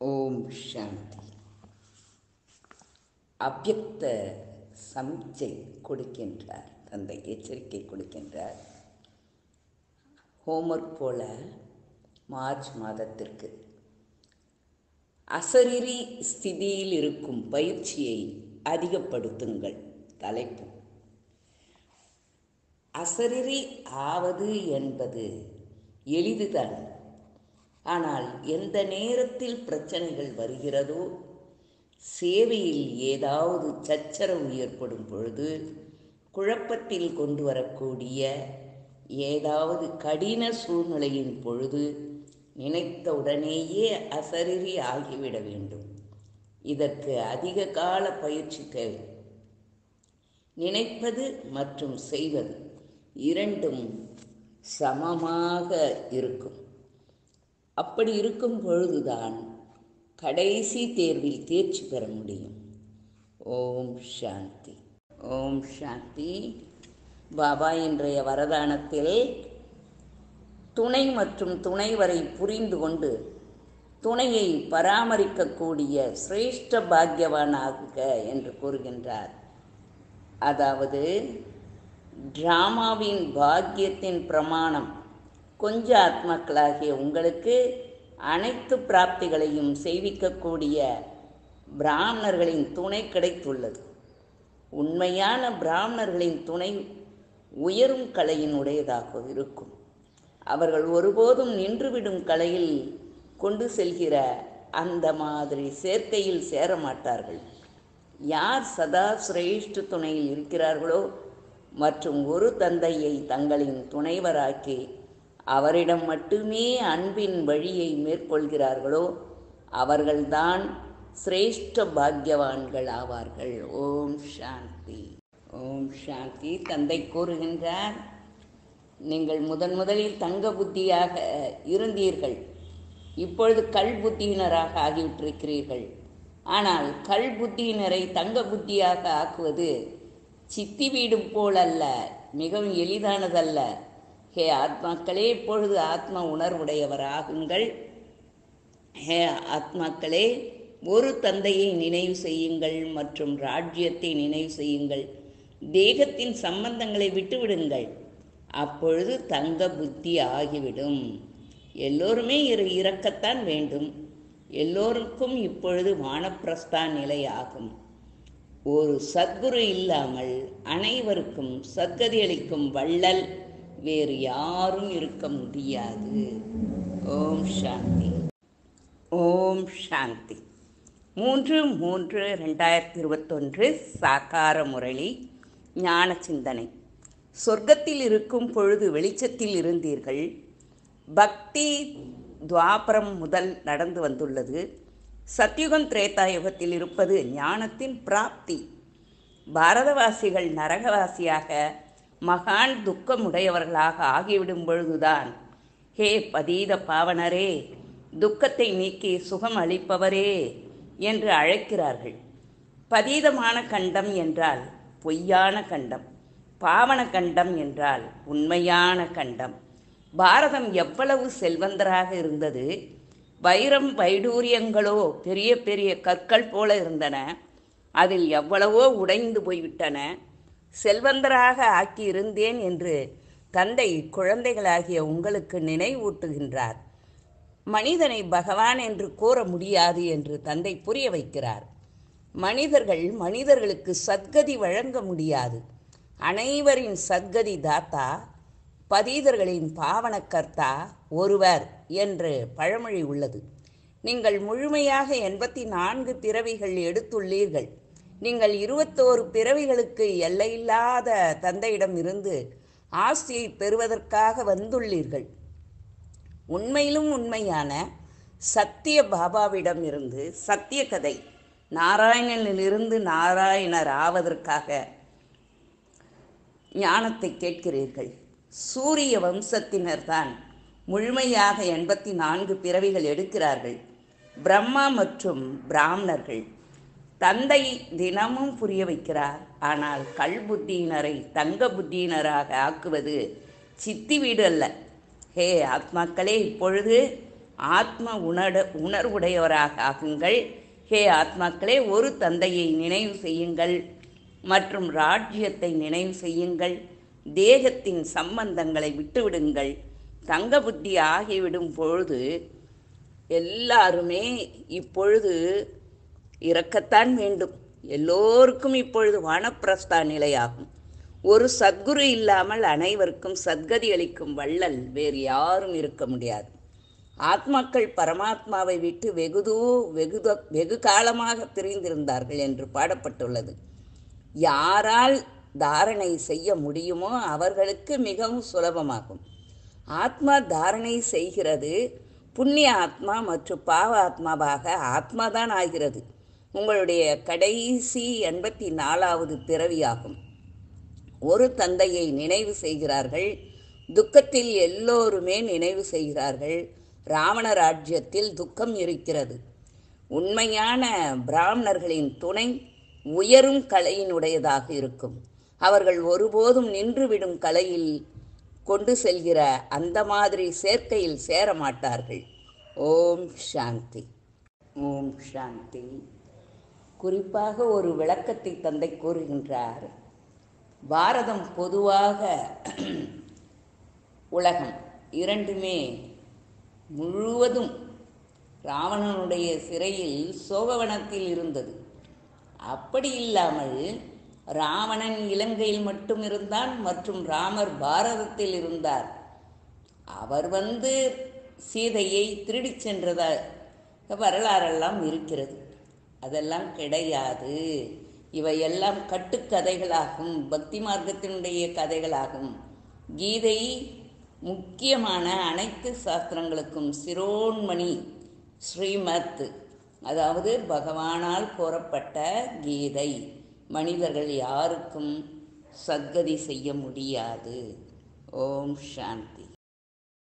ஓம் சாந்தி அவ்யக்த சமிச்சை கொடுக்கின்றார் தந்தை எச்சரிக்கை கொடுக்கின்றார் ஹோம்ஒர்க் போல மார்ச் மாதத்திற்கு அசரிரி ஸ்திதியில் இருக்கும் பயிற்சியை அதிகப்படுத்துங்கள் தலைப்பு அசரிரி ஆவது என்பது எளிதுதான் ஆனால் எந்த நேரத்தில் பிரச்சனைகள் வருகிறதோ சேவையில் ஏதாவது சச்சரவு ஏற்படும் பொழுது குழப்பத்தில் கொண்டு வரக்கூடிய ஏதாவது கடின சூழ்நிலையின் பொழுது நினைத்தவுடனேயே அசரிரி ஆகிவிட வேண்டும் இதற்கு அதிக கால பயிற்சி தேவை நினைப்பது மற்றும் செய்வது இரண்டும் சமமாக இருக்கும் அப்படி இருக்கும் பொழுதுதான் கடைசி தேர்வில் தேர்ச்சி பெற முடியும் ஓம் சாந்தி ஓம் சாந்தி பாபா இன்றைய வரதானத்தில் துணை மற்றும் துணைவரை புரிந்து கொண்டு துணையை பராமரிக்கக்கூடிய சிரேஷ்ட பாக்கியவானாக என்று கூறுகின்றார் அதாவது டிராமாவின் பாக்கியத்தின் பிரமாணம் கொஞ்ச ஆத்மாக்களாகிய உங்களுக்கு அனைத்து பிராப்திகளையும் செய்விக்கக்கூடிய பிராமணர்களின் துணை கிடைத்துள்ளது உண்மையான பிராமணர்களின் துணை உயரும் கலையின் உடையதாக இருக்கும் அவர்கள் ஒருபோதும் நின்றுவிடும் கலையில் கொண்டு செல்கிற அந்த மாதிரி சேர்க்கையில் சேர மாட்டார்கள் யார் சதா சிரேஷ்ட துணையில் இருக்கிறார்களோ மற்றும் ஒரு தந்தையை தங்களின் துணைவராக்கி அவரிடம் மட்டுமே அன்பின் வழியை மேற்கொள்கிறார்களோ அவர்கள்தான் சிரேஷ்ட பாக்கியவான்கள் ஆவார்கள் ஓம் சாந்தி ஓம் சாந்தி தந்தை கூறுகின்றார் நீங்கள் முதன் முதலில் தங்க புத்தியாக இருந்தீர்கள் இப்பொழுது கல் புத்தியினராக ஆகிவிட்டிருக்கிறீர்கள் ஆனால் கல் புத்தியினரை தங்க புத்தியாக ஆக்குவது சித்தி வீடும் போல் அல்ல மிகவும் எளிதானதல்ல ஹே ஆத்மாக்களே இப்பொழுது ஆத்ம உணர்வுடையவராகுங்கள் ஹே ஆத்மாக்களே ஒரு தந்தையை நினைவு செய்யுங்கள் மற்றும் ராஜ்யத்தை நினைவு செய்யுங்கள் தேகத்தின் சம்பந்தங்களை விட்டுவிடுங்கள் அப்பொழுது தங்க புத்தி ஆகிவிடும் எல்லோருமே இரு இறக்கத்தான் வேண்டும் எல்லோருக்கும் இப்பொழுது வானப்பிரஸ்தான் நிலை ஆகும் ஒரு சத்குரு இல்லாமல் அனைவருக்கும் சத்கதி அளிக்கும் வள்ளல் வேறு யாரும் இருக்க முடியாது ஓம் சாந்தி ஓம் சாந்தி மூன்று மூன்று ரெண்டாயிரத்தி இருபத்தொன்று சாக்கார முரளி ஞான சிந்தனை சொர்க்கத்தில் இருக்கும் பொழுது வெளிச்சத்தில் இருந்தீர்கள் பக்தி துவாபரம் முதல் நடந்து வந்துள்ளது சத்யுகம் திரேதாயுகத்தில் இருப்பது ஞானத்தின் பிராப்தி பாரதவாசிகள் நரகவாசியாக மகான் துக்கமுடையவர்களாக ஆகிவிடும் பொழுதுதான் ஹே பதீத பாவனரே துக்கத்தை நீக்கி சுகம் அளிப்பவரே என்று அழைக்கிறார்கள் பதீதமான கண்டம் என்றால் பொய்யான கண்டம் பாவன கண்டம் என்றால் உண்மையான கண்டம் பாரதம் எவ்வளவு செல்வந்தராக இருந்தது வைரம் வைடூரியங்களோ பெரிய பெரிய கற்கள் போல இருந்தன அதில் எவ்வளவோ உடைந்து போய்விட்டன செல்வந்தராக ஆக்கி இருந்தேன் என்று தந்தை குழந்தைகளாகிய உங்களுக்கு நினைவூட்டுகின்றார் மனிதனை பகவான் என்று கூற முடியாது என்று தந்தை புரிய வைக்கிறார் மனிதர்கள் மனிதர்களுக்கு சத்கதி வழங்க முடியாது அனைவரின் சத்கதி தாத்தா பதீதர்களின் பாவனக்கர்த்தா ஒருவர் என்று பழமொழி உள்ளது நீங்கள் முழுமையாக எண்பத்தி நான்கு பிறவிகள் எடுத்துள்ளீர்கள் நீங்கள் இருபத்தோரு பிறவிகளுக்கு எல்லையில்லாத தந்தையிடம் இருந்து ஆஸ்தியை பெறுவதற்காக வந்துள்ளீர்கள் உண்மையிலும் உண்மையான சத்திய பாபாவிடம் இருந்து சத்திய கதை நாராயணனிலிருந்து நாராயணர் ஆவதற்காக ஞானத்தை கேட்கிறீர்கள் சூரிய வம்சத்தினர்தான் முழுமையாக எண்பத்தி நான்கு பிறவிகள் எடுக்கிறார்கள் பிரம்மா மற்றும் பிராமணர்கள் தந்தை தினமும் புரிய வைக்கிறார் ஆனால் கல் புத்தியினரை தங்க புத்தியினராக ஆக்குவது சித்தி வீடு அல்ல ஹே ஆத்மாக்களே இப்பொழுது ஆத்ம உணட உணர்வுடையவராக ஆகுங்கள் ஹே ஆத்மாக்களே ஒரு தந்தையை நினைவு செய்யுங்கள் மற்றும் ராஜ்யத்தை நினைவு செய்யுங்கள் தேகத்தின் சம்பந்தங்களை விட்டுவிடுங்கள் தங்க புத்தி ஆகிவிடும் பொழுது எல்லாருமே இப்பொழுது இறக்கத்தான் வேண்டும் எல்லோருக்கும் இப்பொழுது வானப்பிரஸ்தா நிலையாகும் ஒரு சத்குரு இல்லாமல் அனைவருக்கும் சத்கதி அளிக்கும் வள்ளல் வேறு யாரும் இருக்க முடியாது ஆத்மாக்கள் பரமாத்மாவை விட்டு வெகுதூ வெகு வெகு காலமாக பிரிந்திருந்தார்கள் என்று பாடப்பட்டுள்ளது யாரால் தாரணை செய்ய முடியுமோ அவர்களுக்கு மிகவும் சுலபமாகும் ஆத்மா தாரணை செய்கிறது புண்ணிய ஆத்மா மற்றும் பாவ ஆத்மாவாக ஆத்மாதான் ஆகிறது உங்களுடைய கடைசி எண்பத்தி நாலாவது பிறவியாகும் ஒரு தந்தையை நினைவு செய்கிறார்கள் துக்கத்தில் எல்லோருமே நினைவு செய்கிறார்கள் ராவண ராஜ்யத்தில் துக்கம் இருக்கிறது உண்மையான பிராமணர்களின் துணை உயரும் கலையினுடையதாக இருக்கும் அவர்கள் ஒருபோதும் நின்றுவிடும் கலையில் கொண்டு செல்கிற அந்த மாதிரி சேர்க்கையில் சேர மாட்டார்கள் ஓம் சாந்தி ஓம் சாந்தி குறிப்பாக ஒரு விளக்கத்தை தந்தை கூறுகின்றார் பாரதம் பொதுவாக உலகம் இரண்டுமே முழுவதும் ராவணனுடைய சிறையில் சோகவனத்தில் இருந்தது அப்படி இல்லாமல் ராவணன் இலங்கையில் மட்டும் இருந்தான் மற்றும் ராமர் பாரதத்தில் இருந்தார் அவர் வந்து சீதையை திருடிச் சென்றதா வரலாறெல்லாம் இருக்கிறது அதெல்லாம் கிடையாது இவையெல்லாம் கட்டுக்கதைகளாகும் பக்தி மார்க்கத்தினுடைய கதைகளாகும் கீதை முக்கியமான அனைத்து சாஸ்திரங்களுக்கும் சிரோன்மணி ஸ்ரீமத் அதாவது பகவானால் கோரப்பட்ட கீதை மனிதர்கள் யாருக்கும் சத்கதி செய்ய முடியாது ஓம் சாந்தி